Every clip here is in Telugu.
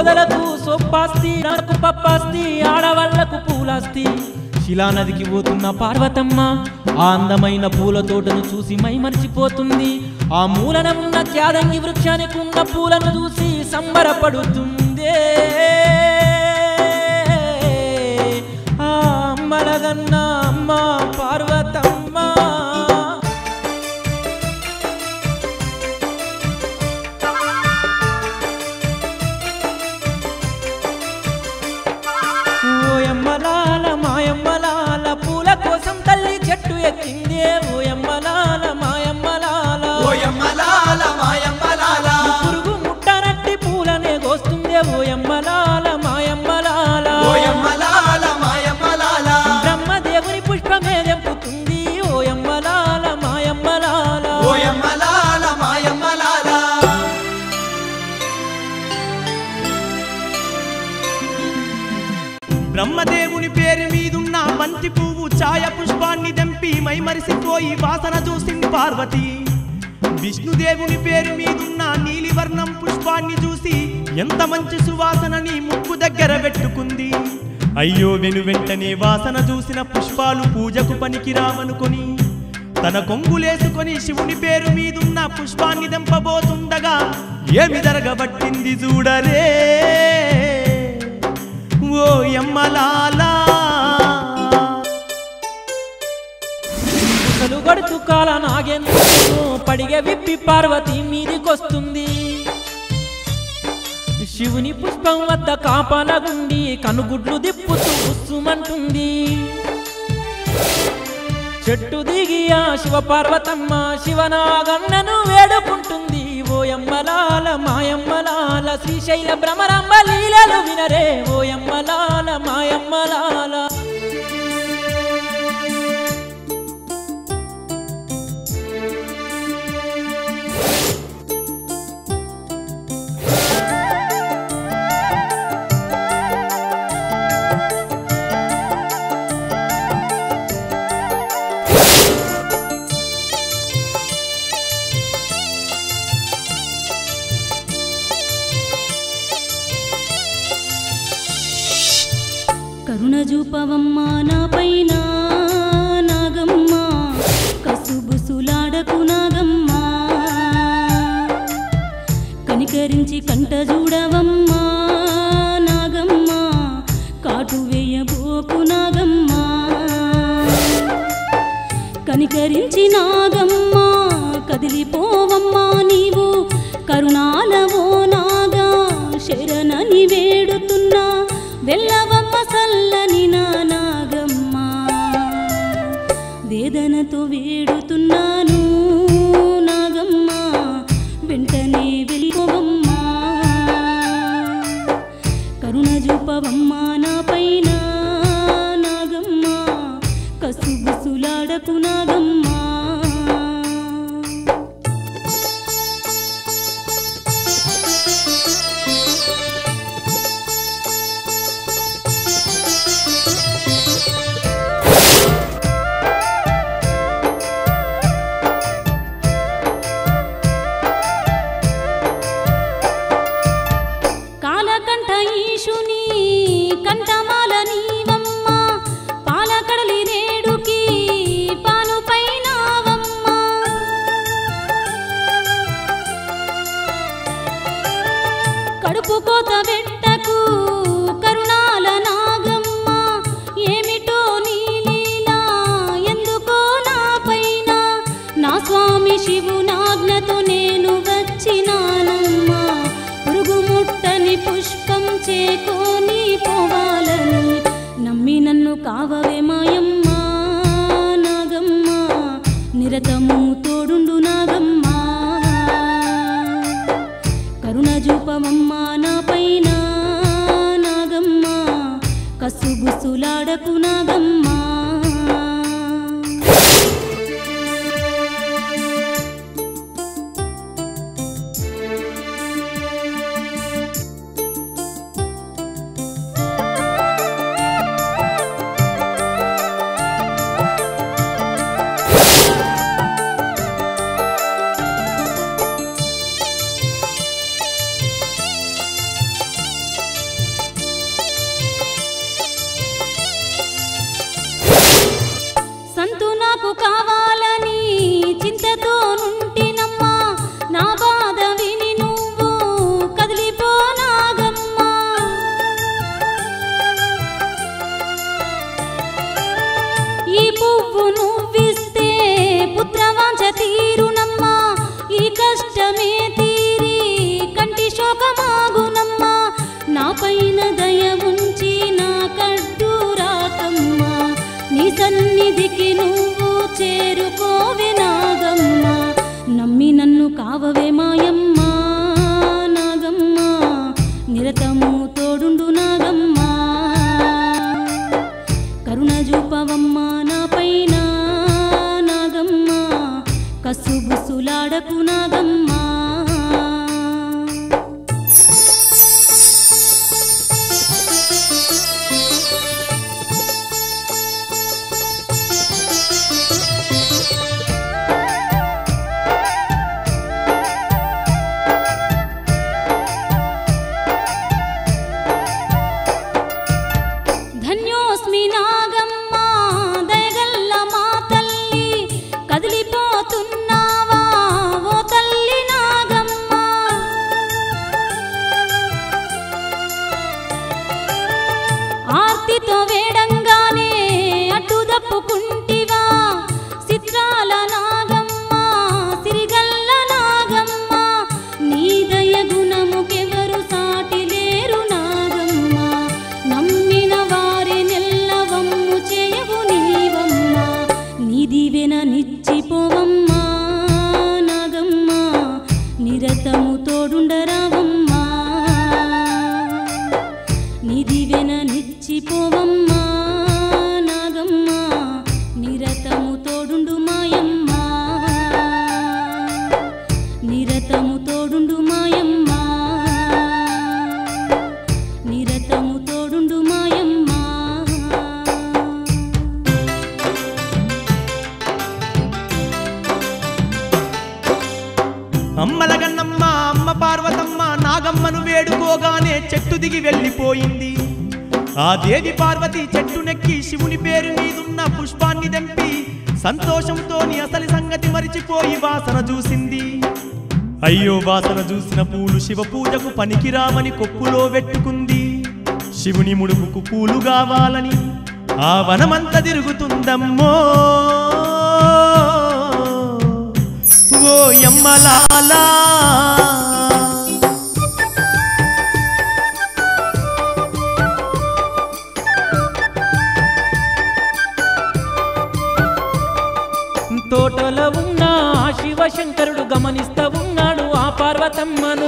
గోదలకు సొప్పాస్తి నాకు పప్పాస్తి ఆడవాళ్లకు పూలాస్తి శిలానదికి పోతున్న పార్వతమ్మ ఆ అందమైన పూల తోటను చూసి మై మర్చిపోతుంది ఆ మూలన ఉన్న క్యాదంగి వృక్షానికి ఉన్న పూలను చూసి సంబరపడుతుందే ఆ అమ్మలగన్న అమ్మ పార్వతమ్మ ఓయమ్మలాల మాయమ్మలాల పూల కోసం తల్లి చెట్టు ఎక్కిందే ఓయమ్మలాల మాయమ్మలాల ఓయమ్మలాల మాయమ్మలాల పురుగు ముట్టనట్టి పూలనే గోస్తుందే ఓయమ్మలాల మాయమ్మలాల ఓయమ్మలాల మాయమ్మలాల బ్రహ్మదేవుని పుష్పమే దెంపుతుంది ఓయమ్మలాల మాయమ్మలాల ఓయమ్మలాల మాయమ్మలాల బ్రహ్మదేవుని పేరు మీదున్న బంతి పువ్వు ఛాయ పుష్పాన్ని దెంపి మైమరిసిపోయి వాసన చూసింది పార్వతి విష్ణుదేవుని పేరు మీదున్న నీలివర్ణం పుష్పాన్ని చూసి ఎంత మంచి సువాసనని ముక్కు దగ్గర పెట్టుకుంది అయ్యో వెను వెంటనే వాసన చూసిన పుష్పాలు పూజకు పనికిరావనుకొని తన కొంగులేసుకొని శివుని పేరు మీదున్న పుష్పాన్ని దెంపబోతుండగా ఏమి జరగబట్టింది చూడరే ఓ యమ్మలాలా అసలు గడుచు కాల నాగేంద్రుడు పడిగ విప్పి పార్వతి మీదికొస్తుంది శివుని పుష్పం వద్ద కాపలగుండి కనుగుడ్లు దిప్పుతూ ఉస్సుమంటుంది చెట్టు దిగి ఆ శివ పార్వతమ్మ శివనాగన్నను వేడుకుంటుంది ఓయమ్మలాల మాయమ్మలాల శ్రీశైల భ్రమరంబ లీలలు వినరే ఓయమ్మలాల మాయమ్మలాల కరుణ చూపవమ్మా నా పైన నాగమ్మ కసుబుసులాడకు నాగమ్మ కనికరించి కంట చూడవమ్మా నాగమ్మ కాటు వేయబోకు నాగమ్మ కనికరించి నాగమ్మ కదిలిపోవమ్మా నీవు కరుణాలవో నాగా శరణని వేడుతున్నా వెళ్ళవమ్మ సల్లని నా నాగమ్మ వేదనతో వేడుతున్నాను నాగమ్మ వెంటనే వెళ్ళిపోవమ్మా కరుణ చూపవమ్మా నా పైన నాగమ్మ కసుబుసులాడకు నాగమ్మా కాలకంఠ ఈశుని కంఠమాల నీవమ్మ పాలకడలి రేడుకి పాను పైనావమ్మ కడుపు కోత వెట్టకు కరుణాల నాగమ్మ ఏమిటో నీ లీలా ఎందుకో నా పైన నా స్వామి శివునాజ్ఞతో నేను వచ్చినానమ్మా పురుగు ముట్టని పుష్పం చేకోని పోవాలని నమ్మి నన్ను కావవే మాయమ్మా నాగమ్మ నిరతము తోడుండు నాగమ్మా కరుణ చూపవమ్మా నా పైన నాగమ్మ కసుగుసులాడకు నాగమ్మా కసు బుసులాడకు నాగమ్మా ధన్యోస్మి నాగమ్మ దయగల్ల మా తల్లి కదిలిపోతున్నావా ఓ తల్లి నాగమ్మ ఆర్తితో వేడంగానే అటు దప్పుకుంటివా చిత్రాల నాగమ్మ సిరిగల్ల నాగమ్మ నీ దయ గుణముకెవరు సాటి లేరు నాగమ్మ నమ్మిన వారి నెల్లవమ్ము చేయవు నీవమ్మ నిదివెన నిచ్చిపోవమ్మా నాగమ్మ నిరతము తోడుండరావమ్మా నిదివెన నిచ్చిపోవమ్మా నాగమ్మ నిరతము తోడుండు మాయమ్మ నిరతము తోడుండు మాయమ్మ నిరతము తోడుండు మాయమ్మ అమ్మల గన్నమ్మ అమ్మ పార్వతమ్మ నాగమ్మను వేడుకోగానే చెట్టు దిగి వెళ్ళిపోయింది ఆ దేవి పార్వతి చెట్టు నెక్కి శివుని పేరు మీదున్న పుష్పాన్ని దెంపి సంతోషంతోని అసలు సంగతి మరిచిపోయి వాసన చూసింది అయ్యో వాసన చూసిన పూలు శివ పూజకు పనికిరామని కొప్పులో పెట్టుకుంది శివుని ముడుపుకు పూలు కావాలని ఆ వనమంతా తిరుగుతుందమ్మో ఓ యమ్మలాలా తోటలో ఉన్న ఆ శివశంకరుడు గమనిస్తా ఉన్నాడు ఆ పార్వతమ్మను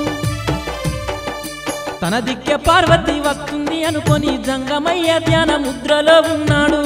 తన దిక్కె పార్వతి వస్తుంది అనుకొని జంగమయ్య ధ్యాన ముద్రలో ఉన్నాడు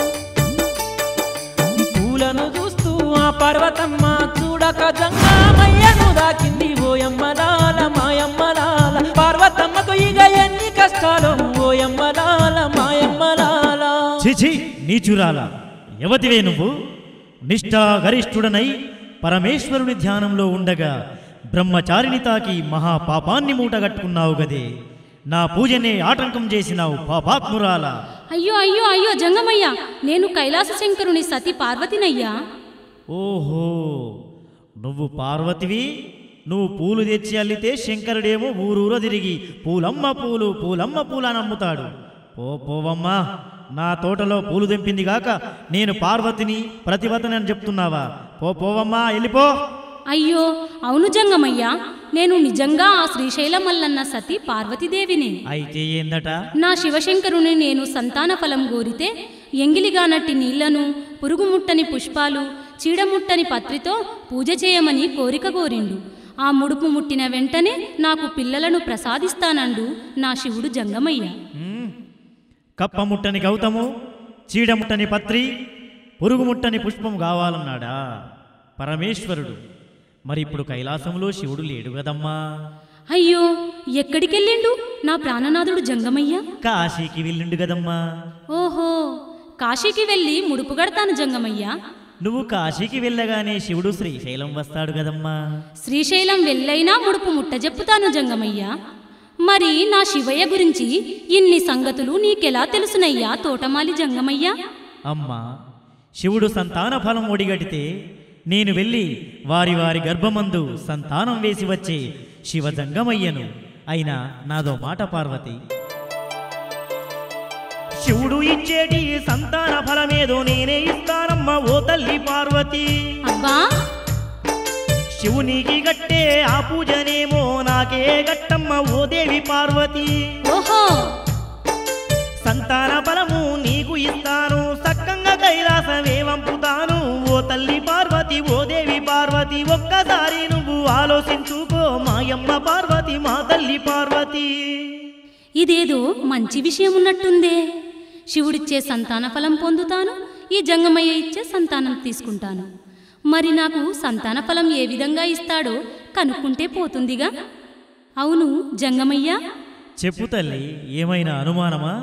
పూలను చూస్తూ ఆ పార్వతమ్మ చూడక జంగమయ్యను దాకింది ఓయమ్మలాల మాయమ్మలాల పార్వతమ్మకు ఇక ఎన్ని కష్టాలు ఓయమ్మలాల మాయమ్మలాల చిచి నీచురాల యవతివే నువ్వు నిష్ఠా గరిష్ఠుడనై పరమేశ్వరుని ధ్యానంలో ఉండగా బ్రహ్మచారిని తాకి మహా పాపాన్ని మూటగట్టుకున్నావు గదే నా పూజనే ఆటంకం చేసినావు పాపాత్మురాల అయ్యో అయ్యో అయ్యో జంగమయ్య నేను కైలాస శంకరుని సతి పార్వతినయ్యా ఓహో నువ్వు పార్వతివి నువ్వు పూలు తెచ్చి అల్లితే శంకరుడేమో ఊరూర తిరిగి పూలమ్మ పూలు పూలమ్మ పూలు అని అమ్ముతాడు పో పోవమ్మా నా తోటలో పూలు తెంపింది గాక నేను పార్వతిని ప్రతిభతని అని చెప్తున్నావా పో పోవమ్మా వెళ్ళిపో అయ్యో అవును జంగమయ్య నేను నిజంగా ఆ శ్రీశైలం మల్లన్న సతి పార్వతీదేవిని అయితే ఏందట నా శివశంకరుని నేను సంతాన ఫలం కోరితే ఎంగిలిగానట్టి నీళ్లను పురుగుముట్టని పుష్పాలు చీడముట్టని పత్రితో పూజ చేయమని కోరిక కోరిండు ఆ ముడుపు ముట్టిన వెంటనే నాకు పిల్లలను ప్రసాదిస్తానండు నా శివుడు జంగమయ్య కప్పముట్టని గౌతము చీడముట్టని పత్రి పురుగుముట్టని పుష్పం కావాలన్నాడా పరమేశ్వరుడు మరి ఇప్పుడు కైలాసంలో శివుడు లేడు కదమ్మా అయ్యో ఎక్కడికెళ్ళిండు నా ప్రాణనాథుడు జంగమయ్య కాశీకి వెళ్ళిండు కదమ్మా ఓహో కాశీకి వెళ్ళి ముడుపు గడతాను జంగమయ్య నువ్వు కాశీకి వెళ్ళగానే శివుడు శ్రీశైలం వస్తాడు కదమ్మా శ్రీశైలం వెళ్ళైనా ముడుపు ముట్ట చెప్పుతాను జంగమయ్య మరి నా శివయ్య గురించి ఇన్ని సంగతులు నీకెలా తెలుసునయ్యా తోటమాలి జంగమయ్య అమ్మా శివుడు సంతాన ఫలం ఒడిగడితే నేను వెళ్ళి వారి వారి గర్భమందు సంతానం వేసి వచ్చే శివజంగమయ్యను అయినా నాదో మాట పార్వతి శివుడు ఇచ్చేటి సంతాన ఫలమేదో నేనే ఇస్తానమ్మా ఓ తల్లి పార్వతి అబ్బా శివునికి గట్టే ఆ పూజనేమో నాకే గట్టమ్మ ఓ దేవి పార్వతి ఓహో సంతాన బలము నీకు ఇస్తాను సక్కంగా కైలాసమే వంపుతాను ఓ తల్లి పార్వతి ఓ దేవి పార్వతి ఒక్కసారి నువ్వు ఆలోచించుకో మాయమ్మ పార్వతి మా తల్లి పార్వతి ఇదేదో మంచి విషయం ఉన్నట్టుందే శివుడిచ్చే సంతాన ఫలం పొందుతాను ఈ జంగమయ్య ఇచ్చే సంతానం తీసుకుంటాను మరి నాకు సంతాన ఫలం ఏ విధంగా ఇస్తాడో కనుక్కుంటే పోతుందిగా అవును జంగమయ్య చెప్పు తల్లి ఏమైనా అనుమానమా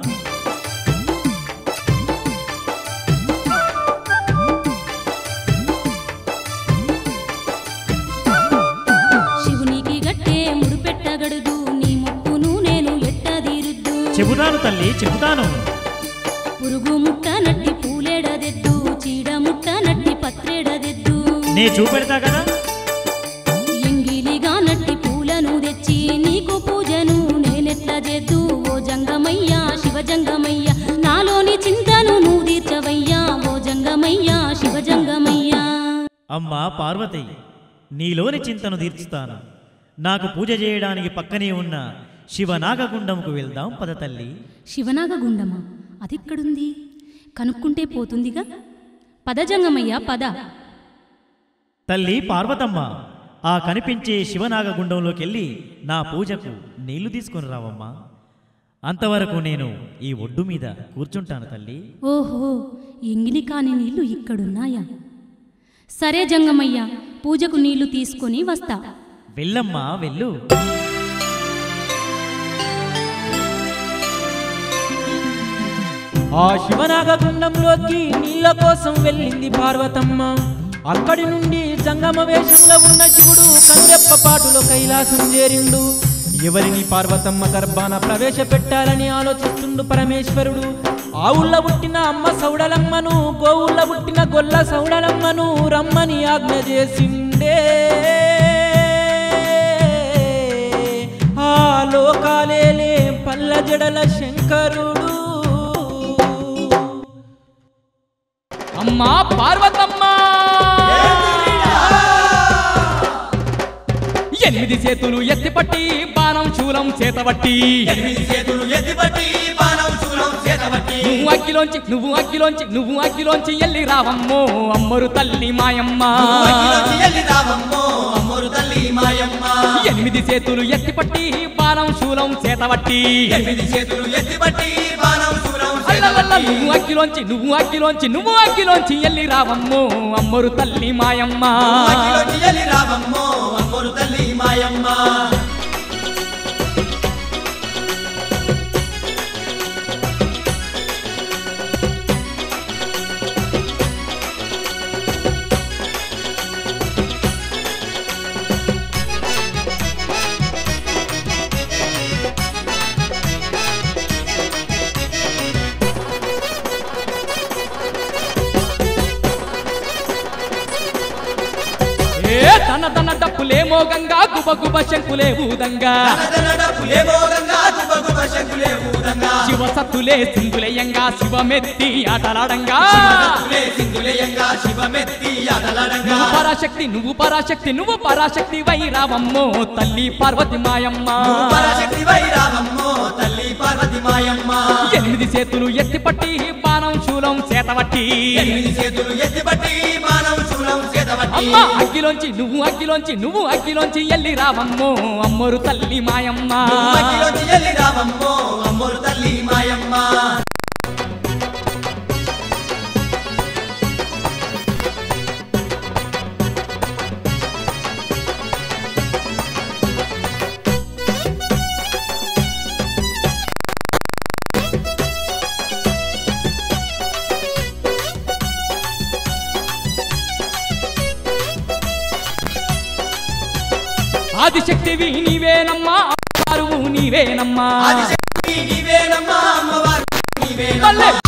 శివునికి గట్టే ముడిపెట్టగడుదు నీ ముక్కును నేను ఎట్టదీరుద్దు చెబుతాను తల్లి చెబుతాను పురుగు ముట్ట నట్టి పూలేడదెద్దు చీడ ముట్ట నట్టి పత్రేడదెద్దు నే చూపెడతా కదా ఎంగిలిగా నట్టి పూలను తెచ్చి నీకు పూజను నేనెట్లా చేద్దు ఓ జంగమయ్యా శివ జంగమయ్య నాలోని చింతను నువ్వు తీర్చవయ్యా ఓ జంగమయ్యా శివ జంగమయ్యా అమ్మా పార్వతి నీలోని చింతను తీర్చుతాను నాకు పూజ చేయడానికి పక్కనే ఉన్న శివనాగగుండంకు వెళ్దాం పద తల్లి శివనాగ గుండమా అదెక్కడుంది కనుక్కుంటే పోతుందిగా పద జంగమయ్య పద తల్లి పార్వతమ్మ ఆ కనిపించే శివనాగగుండంలోకి వెళ్ళి నా పూజకు నీళ్లు తీసుకొని రావమ్మా అంతవరకు నేను ఈ ఒడ్డు మీద కూర్చుంటాను తల్లి ఓహో ఎంగిలి కాని నీళ్లు ఇక్కడున్నాయా సరే జంగమయ్య పూజకు నీళ్లు తీసుకొని వస్తా వెళ్ళమ్మా వెళ్ళు ఆ శివనాగగుండంలోకి నీళ్ళ కోసం వెళ్ళింది పార్వతమ్మ అక్కడి నుండి జంగమ వేషంలో ఉన్న శివుడు కనురెప్ప పాటులో కైలాసం చేరిండు ఎవరిని పార్వతమ్మ గర్భాన ప్రవేశపెట్టాలని ఆలోచిస్తుండు పరమేశ్వరుడు ఆవుళ్ళ పుట్టిన అమ్మ సౌడలమ్మను గోవుళ్ళ పుట్టిన గొల్ల సౌడలమ్మను రమ్మని ఆజ్ఞ చేసిండే ఆ లోకాలేలే పల్ల జడల శంకరుడు అమ్మా పార్వతమ్మ ఎనిమిది చేతులు ఎత్తిపట్టి బాణం శూలం చేతబట్టి ఎనిమిది చేతులు ఎత్తిపట్టి బాణం శూలం చేతబట్టి నువ్వు అగ్గిలోంచి నువ్వు అగ్గిలోంచి నువ్వు అగ్గిలోంచి ఎల్లి రావమ్మో అమ్మరు తల్లి మాయమ్మ అగ్గిలోకి ఎల్లి రావమ్మో అమ్మోరు తల్లి మాయమ్మ ఎనిమిది చేతులు ఎత్తిపట్టి బాణం శూలం చేతబట్టి ఎనిమిది చేతులు ఎత్తిపట్టి బాణం శూలం అల్లవల్ల చేతబట్టి నువ్వు అగ్గిలోంచి నువ్వు అగ్గిలోంచి నువ్వు అగ్గిలోంచి ఎల్లి రావమ్మో అమ్మరు తల్లి మాయమ్మ అగ్గిలోకి ఎల్లి రావమ్మో అమ్మోరు తల్లి మాయమ్మ ఏ తన తన డప్పులే మోగంగా గుబ గుబ శంకులే ఊదంగా పులే భోగంగా గుబగుబ శంకులే ఊదంగా శివ సత్తులే సింధులయంగా శివమెత్తి ఆటలాడంగా పులే సింధులేయంగా శివమెత్తి అదలడంగా నువ్వు పరాశక్తి నువ్వు పరాశక్తి నువ్వు పరాశక్తి వైరావమ్మో తల్లి పార్వతి మాయమ్మ పరశక్తి వైరామమ్మో తల్లి పార్వతి మాయమ్మ ఎనిమిది చేతులు ఎత్తిపట్టి బాణం శూలం చేతబట్టి ఎనిమిది చేతులు ఎత్తిపట్టి బాణం శూలం చేతబట్టి అమ్మ అగ్గిలోంచి నువ్వు అగ్గిలోంచి నువ్వు అగ్గిలోంచి ఎల్లి రావమ్మో అమ్మరు తల్లి మాయమ్మ అగ్గిలోకి ఎల్లి రావమ్మో అమ్మోరు తల్లి మాయమ్మ ఆదిశక్తివి నీవేనమ్మా అమ్మవారువు నీవేనమ్మా ఆదిశక్తి నీవేనమ్మా అమ్మవారు నీవేనమ్మా తల్లే